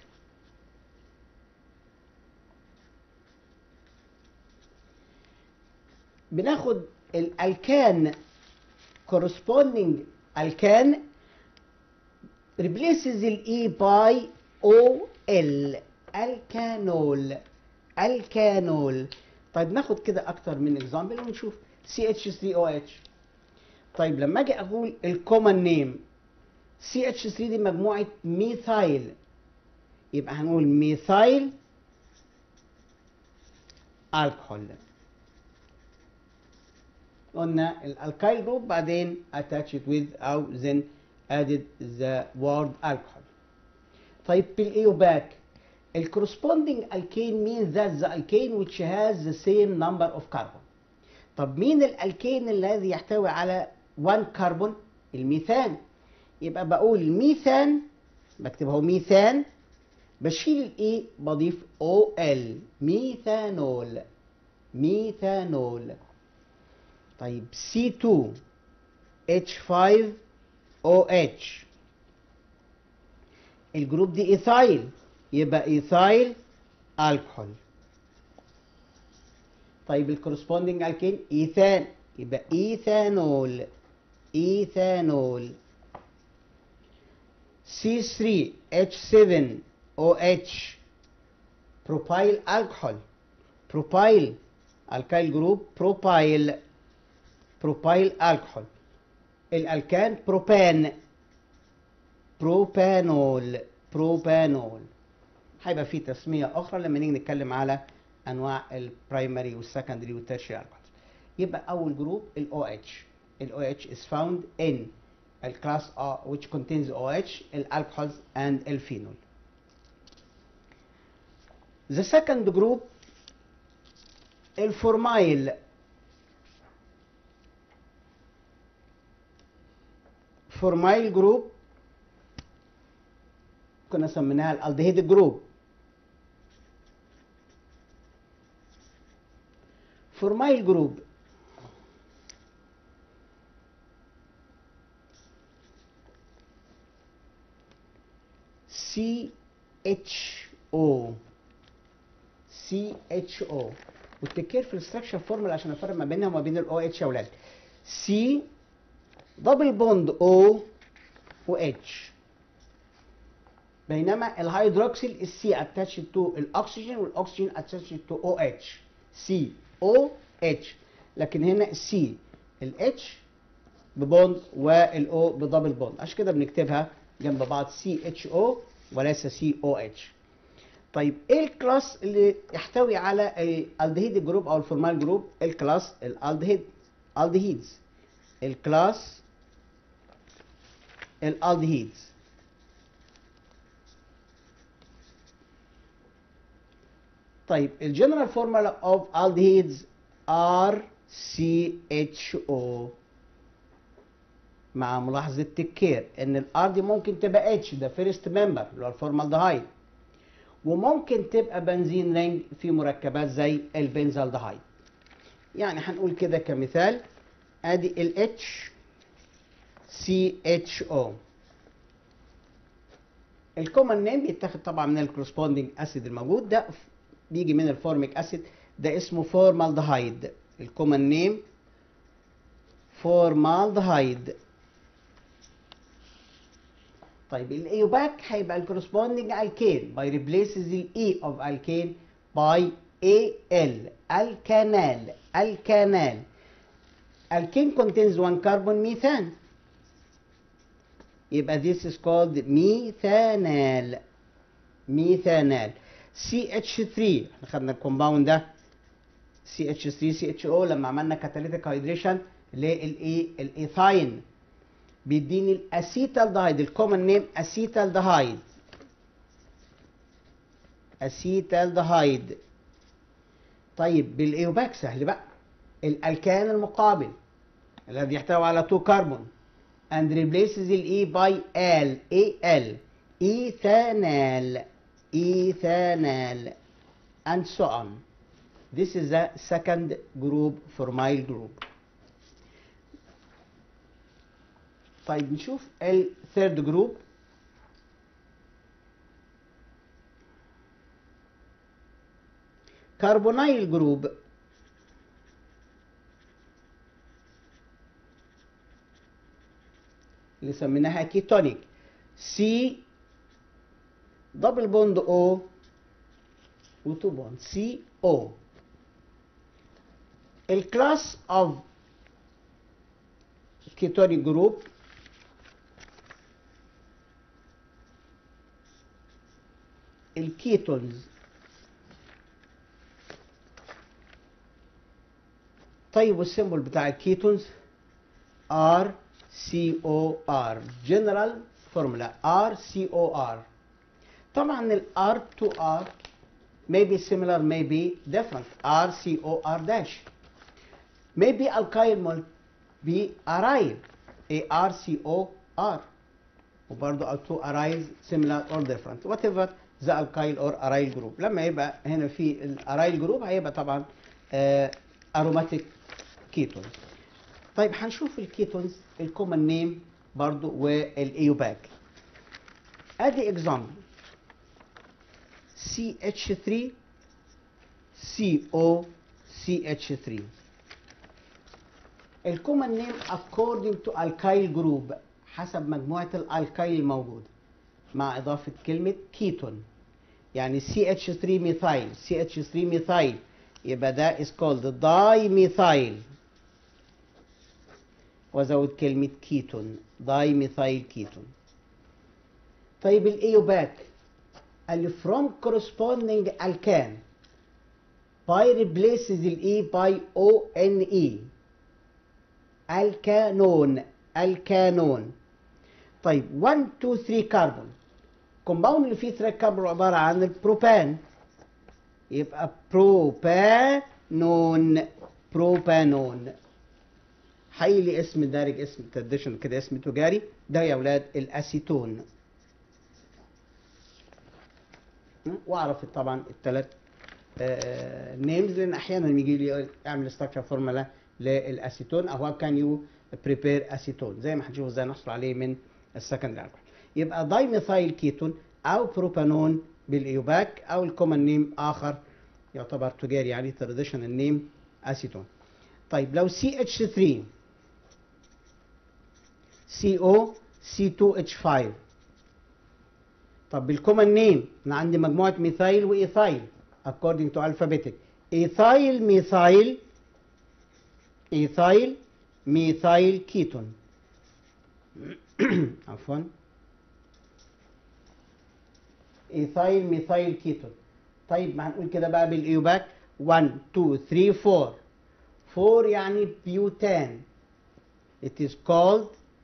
بناخد الالكان corresponding الكان replaces الاي باي او ال الكانول الكانول طيب ناخد كده اكتر من اكزامبل ونشوف CH3OH طيب لما اجي اقول الكومن نيم CH3 دي مجموعة ميثايل يبقى هنقول ميثايل الكحول قلنا الالكايل جروب بعدين attached with او then added the word alcohol طيب بالايوباك ال corresponding alkane means that the alkane which has the same number of carbon طب مين الالكين الذي يحتوي على 1 كربون الميثان يبقى بقول ميثان بكتب اهو ميثان بشيل الاي بضيف او ال ميثانول ميثانول طيب C2 H5OH الجروب دي ايثايل يبقى ايثايل الكحول طيب الكورسبوندنج الكين ايثان يبقى ايثانول ايثانول C3H7OH بروبايل الكحول بروبايل الكايل جروب بروبايل بروبايل الكحول الالكان بروبان بروبانول بروبانول هيبقى في تسميه اخرى لما نيجي نتكلم على انواع البرايمري والسكندري والتيرشري الكحول يبقى اول جروب ال OH ال OH is found in a class A which contains OH الالكحولز and الفينول The second group الفورمايل فورمايل جروب كنا سميناها الالدهيد جروب فورمايل جروب سي اتش او سي اتش او والتكير في الستراكشر فورمولا عشان افرق ما بينها وما بين الاو اتش يا اولاد سي دبل بوند او و اتش بينما الهيدروكسيل السي اتاتش تو الاكسجين والاكسجين اتاتش تو او اتش سي او اتش لكن هنا السي الاتش ببوند والاو بدبل بوند عشان كده بنكتبها جنب بعض سي اتش او وليس سي او اتش طيب ايه الكلاس اللي يحتوي على الالدهيد جروب او الفورمال جروب الكلاس الالدهيد الدهيدز الكلاس الالدهيدز طيب الجنرال فورمولا اوف aldehydes ار سي اتش او مع ملاحظه تكير ان الار دي ممكن تبقى اتش ده فيرست ممبر اللي هو الفورمالدهايد وممكن تبقى بنزين رينج في مركبات زي البنزالدهايد يعني هنقول كده كمثال ادي ال اتش سي اتش او الكومن نيم بيتاخد طبعا من الكورسبوندينج اسيد الموجود ده بيجي من الفورميك اسيد ده اسمه فورمالدهايد الكومن نيم فورمالدهايد طيب الايوباك هيبقى الكورسبوندينج الكين باي ريبليسز الاي اوف الكين باي اي ال الكانال الكانال الكين contains one carbon methane يبقى this is called methanal methanal CH3 احنا خدنا الكومباوند ده CH3 CHO لما عملنا كاتاليتيك هيدريشن للايه الايثاين بيديني الاسيتالدهايد الكومن نيم اسيتالدهايد اسيتالدهايد طيب بالايوباك سهل بقى الالكان المقابل الذي يحتوي على 2 كربون and replaces الاي باي ال اي ال ايثانال ايثانال and so on this is the second group formyl group طيب نشوف الثيرد جروب كربونايل جروب اللي سميناها كيتونيك سي دبل بوند او و2 بوند سي او الكلاس اوف ketonic group الكيتونز طيب والسيمبل بتاع الكيتونز ار سي او ار جنرال فورمولا ار سي او ار طبعا الار تو ار may be similar may be different R C O R dash may be alkyl بأرايل A R C O R وبرضه او تو arise similar or different whatever the alkyl or aryl group لما يبقى هنا في الارايل جروب هيبقى طبعا اروماتيك كيتونز طيب هنشوف الكيتونز الكومن نيم برضو والايوباك ادي اكزامبل CH3 CO CH3 الكومن نيم according to alkyl group حسب مجموعة الالكايل الموجودة مع إضافة كلمة كيتون يعني CH3 ميثايل CH3 ميثايل يبقى ده is called dimethyl وزود كلمة كيتون dimethyl كيتون طيب الايوباك قال لي from corresponding alkane by replaces الاي by O N E الكانون الكانون طيب 1 2 3 كربون كومباوند اللي فيه 3 كربون عباره عن البروبان يبقى بروبانون بروبانون حي لي اسم دارج اسم تراديشن كده اسم تجاري ده يا اولاد الاسيتون واعرف طبعا الثلاث نيمز لان احيانا يجي لي اعمل ستراكشر فورمولا للاسيتون او كان يو بريبير اسيتون زي ما هنشوف ازاي نحصل عليه من السكندري الكحول يبقى دايميثايل كيتون او بروبانون بالايوباك او الكومن نيم اخر يعتبر تجاري يعني تراديشنال نيم اسيتون طيب لو سي اتش 3 سي او سي 2 اتش 5 طب بالكومن نيم انا عندي مجموعه ميثايل وايثايل according to alphabetic ايثايل ميثايل ايثايل ميثايل كيتون عفوا ايثايل ميثايل كيتون طيب ما هنقول كده بقى بالايوباك 1 2 3 4 4 يعني بيوتان it is called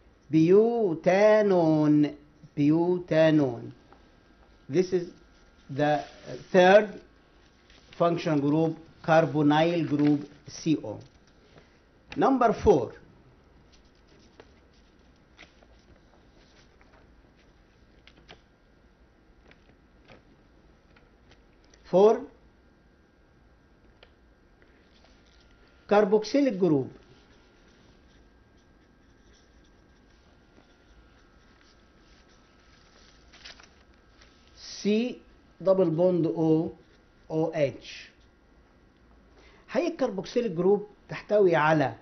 بيوتانون بيوتانون this is the third functional group carbonyl group CO number 4 4 carboxylic group C double bond O OH هي الكربوكسيل جروب تحتوي على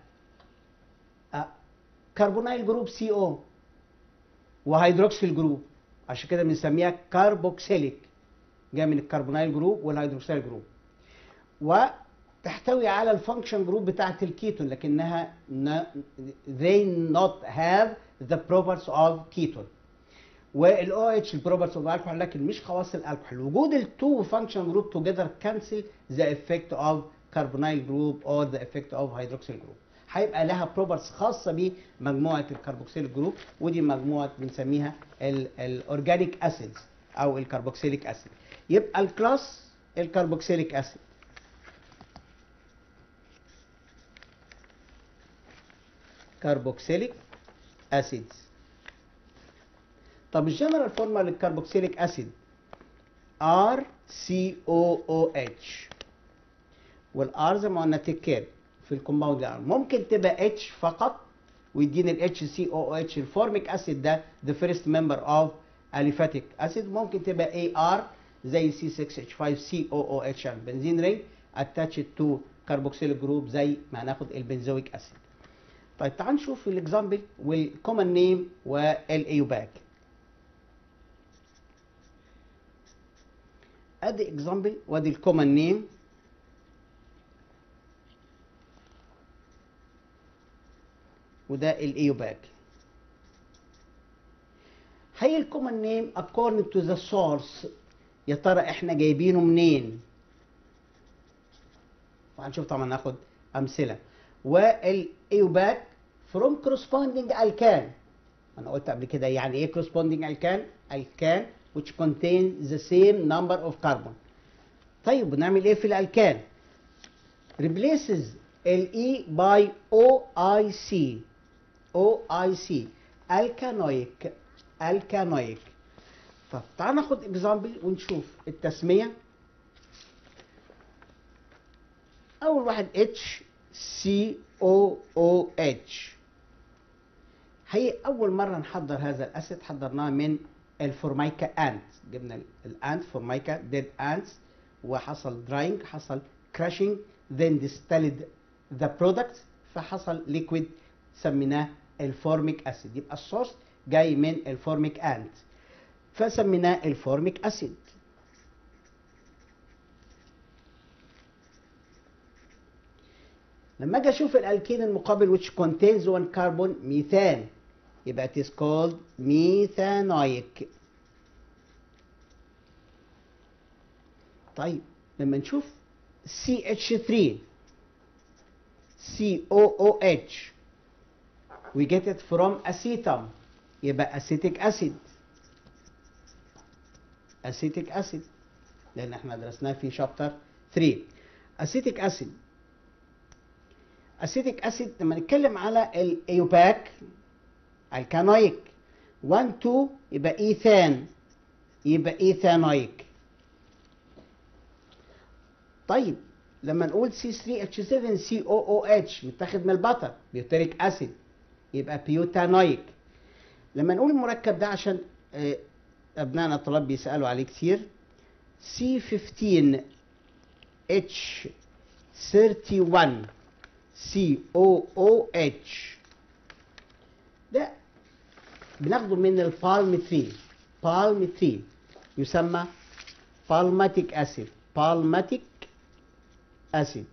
كربونايل جروب سي او وهيدروكسيل جروب عشان كده بنسميها كاربوكسيليك جاي من الكربونايل جروب والهيدروكسيل جروب وتحتوي على الفانكشن جروب بتاعت الكيتون لكنها they not have the properties of ketone والاو اتش البروبرتس اوف الكحول لكن مش خواص الكحول وجود التو فانكشن جروب توجذر كانسل ذا افكت اوف كربونايل جروب اور ذا افكت اوف هيدروكسيل جروب هيبقى لها بروبرتس خاصه بمجموعه الكربوكسيل جروب ودي مجموعه بنسميها الاورجانيك اسيدز او الكربوكسيليك اسيد يبقى الكلاس الكربوكسيليك اسيد كربوكسيليك اسيدز طب الجنرال فورمولا للكربوكسيليك اسيد ار سي او او اتش والار زي ما قلنا تكاب في الكومباوند ار ممكن تبقى اتش فقط ويديني الاتش سي او او اتش الفورميك اسيد ده ذا فيرست ممبر اوف اليفاتيك اسيد ممكن تبقى اي ار زي سي 6 اتش 5 سي او او اتش بنزين رينج اتاتشد تو كربوكسيل جروب زي ما هناخد البنزويك اسيد طيب تعال نشوف الاكزامبل والكومن نيم والايوباك ادي اكزامبل وادي الكومن نيم وده الايوباك هي الكومن نيم according to the source يا ترى احنا جايبينه منين وهنشوف طبعا ناخد امثله والايوباك from corresponding alkane انا قلت قبل كده يعني ايه corresponding alkane alkane which contain the same number of carbon طيب بنعمل ايه في الالكان replaces الاي باي او اي سي او اي سي الكانويك الكانويك طب تعال ناخد اكزامبل ونشوف التسميه اول واحد اتش سي او او اتش هي اول مره نحضر هذا الاسيد حضرناه من الفورمايكا انت جبنا الانت فورمايكا ديد انتس وحصل دراينج حصل كراشنج then distilled the product فحصل ليكويد سميناه الفورميك اسيد يبقى السورس جاي من الفورميك انت فسميناه الفورميك اسيد لما اجي اشوف الالكين المقابل which contains one carbon ميثان يبقى it is called methanoic طيب لما نشوف CH3 COOH we get it from acetum يبقى acetic acid acetic acid لان احنا درسناه في شابتر 3 acetic acid acetic acid لما نتكلم على الايوباك الكانويك 1 2 يبقى ايثان يبقى ايثانويك طيب لما نقول C3H7 COOH متاخد من البطر بيوتريك اسيد يبقى بيوتانويك لما نقول المركب ده عشان آه، ابنائنا الطلاب بيسالوا عليه كتير C15 H31 COOH ده بناخده من البالم 3 بالم 3 يسمى بالماتيك اسيد بالماتيك اسيد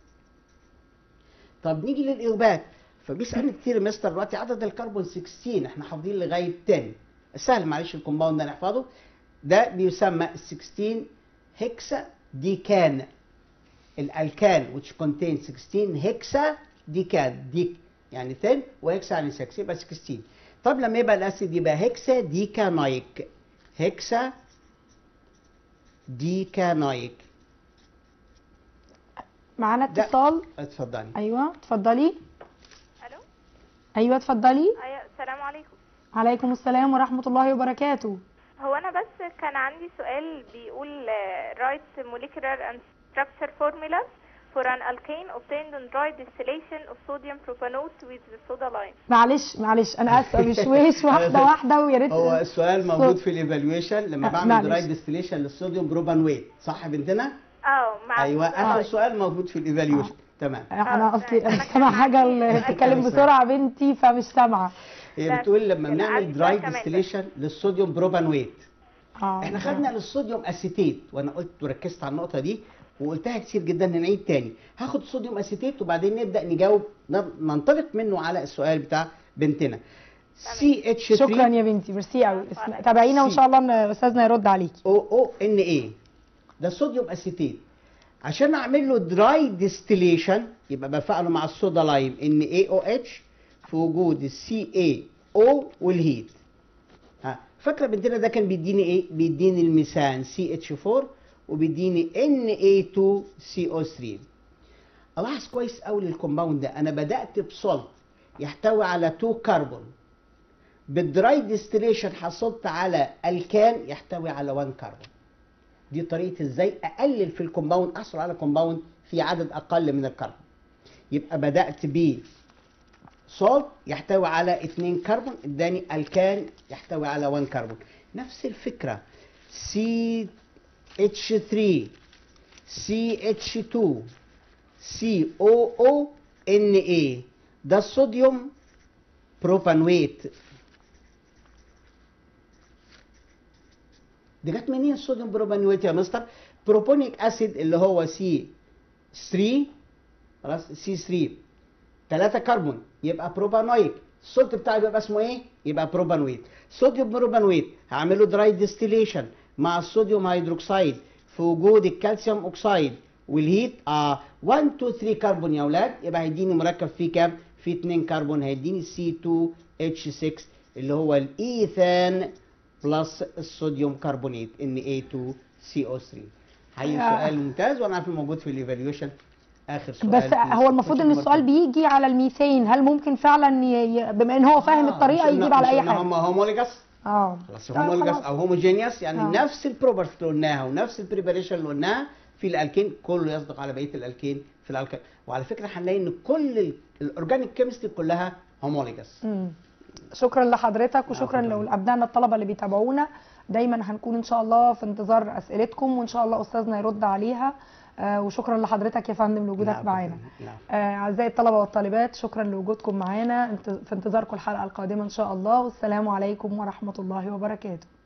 طب نيجي للايوبات فبيسالني كتير يا مستر دلوقتي عدد الكربون 16 احنا حافظين لغايه 10 سهل معلش الكومباوند ده نحفظه ده بيسمى 16 هكسا ديكان الالكان which contains 16 هكسا ديكان ديك يعني 10 وهكسا يعني 6 يبقى 16 طب لما يبقى الاسيد يبقى هكسا ديكانايك هكسا ديكانايك معانا ده- اتصال اتفضلي ايوه اتفضلي الو ايوه اتفضلي ايوه السلام عليكم عليكم السلام ورحمه الله وبركاته هو انا بس كان عندي سؤال بيقول uh, write molecular and structure formulas for an alkane obtained on dry distillation of sodium propanoate with the soda lime معلش معلش انا اسفه بشويش واحده واحده ويا ريت هو السؤال موجود صوت. في الايفالويشن لما أه، بعمل معلش. دراي ديستليشن للصوديوم بروبانويت صح يا بنتنا؟ اه مع ايوه اخر آه. سؤال موجود في الايفالويشن تمام انا آه، اصلي أنا انا كان سامعه حاجه عندي- اللي بتتكلم بسرعه بنتي فمش سامعه هي لا، بتقول لما كان بنعمل عندي دراي سؤال كمان. ديستليشن للصوديوم بروبانويت اه احنا خدنا للصوديوم اسيتيت وانا قلت وركزت على النقطه دي وقلتها كتير جدا نعيد تاني هاخد صوديوم اسيتيت وبعدين نبدا نجاوب ن- ننطلق منه على السؤال بتاع بنتنا سي اتش 3 شكرا يا بنتي ميرسي قوي تابعينا وان شاء الله ان استاذنا يرد عليكي او او ان ايه ده صوديوم اسيتيت عشان اعمل له دراي ديستليشن يبقى بفعله مع الصودا لايم ان اي او اتش في وجود السي اي او والهيت ها فاكره بنتنا ده كان بيديني ايه بيديني الميثان سي اتش 4 وبيديني ان اي 2 سي او 3 الاحظ كويس قوي للكومباوند ده انا بدات بصلت يحتوي على 2 كربون بالدراي ديستليشن حصلت على الكان يحتوي على 1 كربون دي طريقه ازاي اقلل في الكومباوند احصل على كومباوند في عدد اقل من الكربون يبقى بدات ب سولت يحتوي على 2 كربون اداني الكان يحتوي على 1 كربون نفس الفكره سي اتش 3 سي اتش 2 سي او او ان اي ده الصوديوم بروبانويت دي جت منين الصوديوم بروبانويت يا مستر بروبونيك اسيد اللي هو سي 3 خلاص سي 3 3 كربون يبقى بروبانويك الصوت بتاعه بيبقى اسمه ايه يبقى بروبانويت صوديوم بروبانويت هعمله دراي ديستيليشن مع الصوديوم هيدروكسيد في وجود الكالسيوم اوكسيد والهيت اه 1 2 3 كربون يا اولاد يبقى هيديني مركب فيه كام فيه 2 كربون هيديني سي 2 اتش 6 اللي هو الايثان بلس الصوديوم كربونيت ان اي 2 سي او 3 حقيقي يا. سؤال ممتاز وانا عارف إنه موجود في الايفالويشن اخر سؤال بس في هو المفروض ان question السؤال mark. بيجي على الميثين هل ممكن فعلا ي... ي... بما ان هو فاهم آه، الطريقه مش إن- يجيب على مش اي إن حاجه هم هوموليجاس اه خلاص طيب هوموليجاس خلاص. او هوموجينيوس يعني آه. نفس البروبرتي اللي قلناها ونفس البريباريشن اللي قلناها في الالكين كله يصدق على بقيه الالكين في الالكين وعلى فكره هنلاقي ان كل الاورجانيك كيمستري كلها هوموليجاس مم. شكرا لحضرتك وشكرا شكراً. لابنائنا الطلبه اللي بيتابعونا دايما هنكون ان شاء الله في انتظار اسئلتكم وان شاء الله استاذنا يرد عليها آه وشكرا لحضرتك يا فندم لوجودك نعم، معانا نعم. آه اعزائي الطلبه والطالبات شكرا لوجودكم معانا انت- في انتظاركم الحلقه القادمه ان شاء الله والسلام عليكم ورحمه الله وبركاته